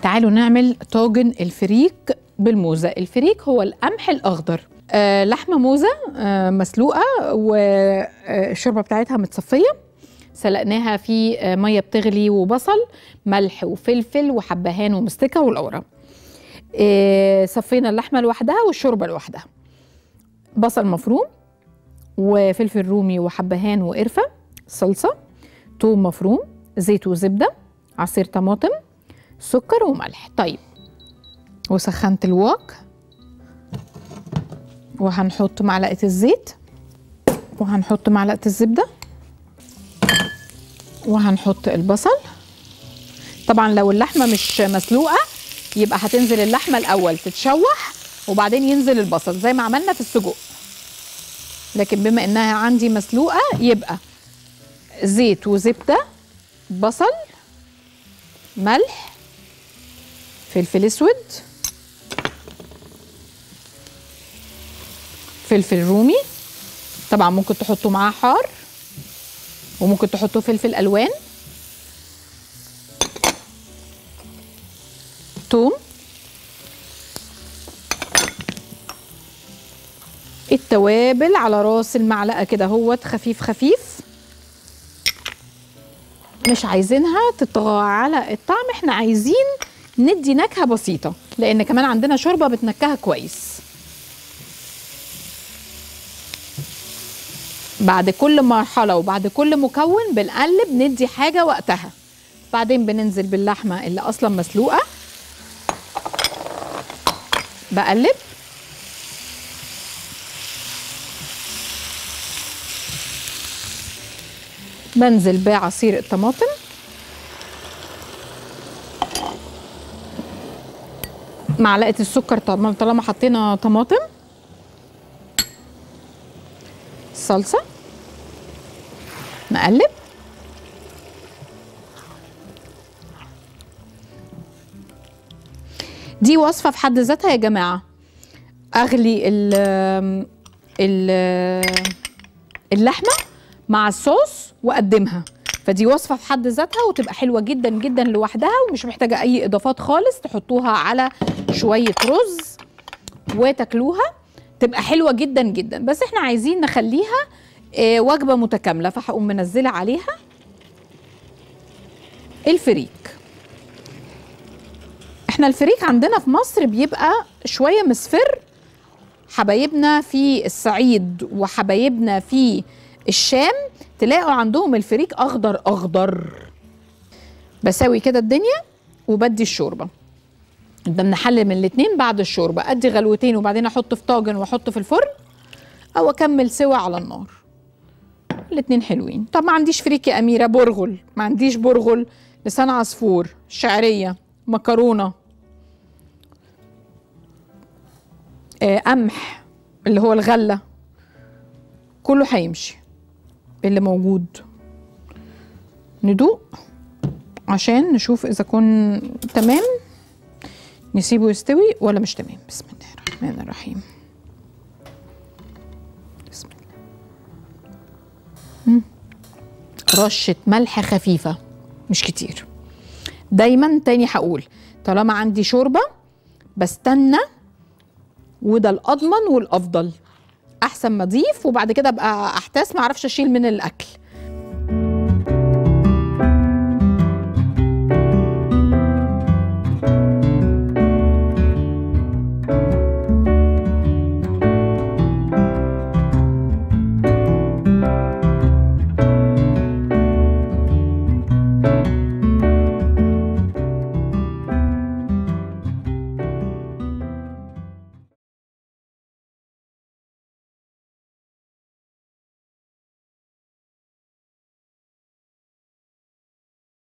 تعالوا نعمل طاجن الفريك بالموزه الفريك هو القمح الاخضر آه لحمه موزه آه مسلوقه والشوربه بتاعتها متصفيه سلقناها في آه ميه بتغلي وبصل ملح وفلفل وحبهان ومستكه والقوره آه صفينا اللحمه لوحدها والشوربه لوحدها بصل مفروم وفلفل رومي وحبهان وقرفه صلصه توم مفروم زيت وزبده عصير طماطم سكر وملح طيب وسخنت الواك وهنحط معلقه الزيت وهنحط معلقه الزبده وهنحط البصل طبعا لو اللحمه مش مسلوقه يبقى هتنزل اللحمه الاول تتشوح وبعدين ينزل البصل زي ما عملنا في السجق لكن بما انها عندي مسلوقه يبقى زيت وزبده بصل ملح فلفل اسود فلفل رومي طبعا ممكن تحطوا معاه حار وممكن تحطوا فلفل الوان توم التوابل على راس المعلقه كده هوت خفيف خفيف مش عايزينها تطغى على الطعم احنا عايزين ندي نكهه بسيطه لان كمان عندنا شوربه بتنكهها كويس بعد كل مرحله وبعد كل مكون بنقلب ندي حاجه وقتها بعدين بننزل باللحمه اللي اصلا مسلوقه بقلب بنزل بعصير الطماطم معلقه السكر طالما طالما حطينا طماطم صلصه نقلب دي وصفه في حد ذاتها يا جماعه اغلي ال ال اللحمه مع الصوص واقدمها فدي وصفه في حد ذاتها وتبقى حلوه جدا جدا لوحدها ومش محتاجه اي اضافات خالص تحطوها على شويه رز وتاكلوها تبقى حلوه جدا جدا بس احنا عايزين نخليها آه، وجبه متكامله فهقوم منزله عليها الفريك احنا الفريك عندنا في مصر بيبقى شويه مصفر حبايبنا في الصعيد وحبايبنا في الشام تلاقوا عندهم الفريك اخضر اخضر بسوي كده الدنيا وبدي الشوربه ده بنحل من الاتنين بعد الشوربه ادي غلوتين وبعدين احط في طاجن واحط في الفرن او اكمل سوا على النار الاتنين حلوين طب ما عنديش فريك يا اميره برغل ما عنديش برغل لسان عصفور شعريه مكرونه آه، قمح اللي هو الغله كله هيمشي اللي موجود ندوق عشان نشوف اذا كن تمام نسيبه يستوي ولا مش تمام بسم الله الرحمن الرحيم بسم الله مم. رشة ملح خفيفة مش كتير دايما تاني هقول طالما عندي شوربة بستنى وده الأضمن والأفضل احسن ما اضيف وبعد كده ابقى احتاس ما اعرفش اشيل من الاكل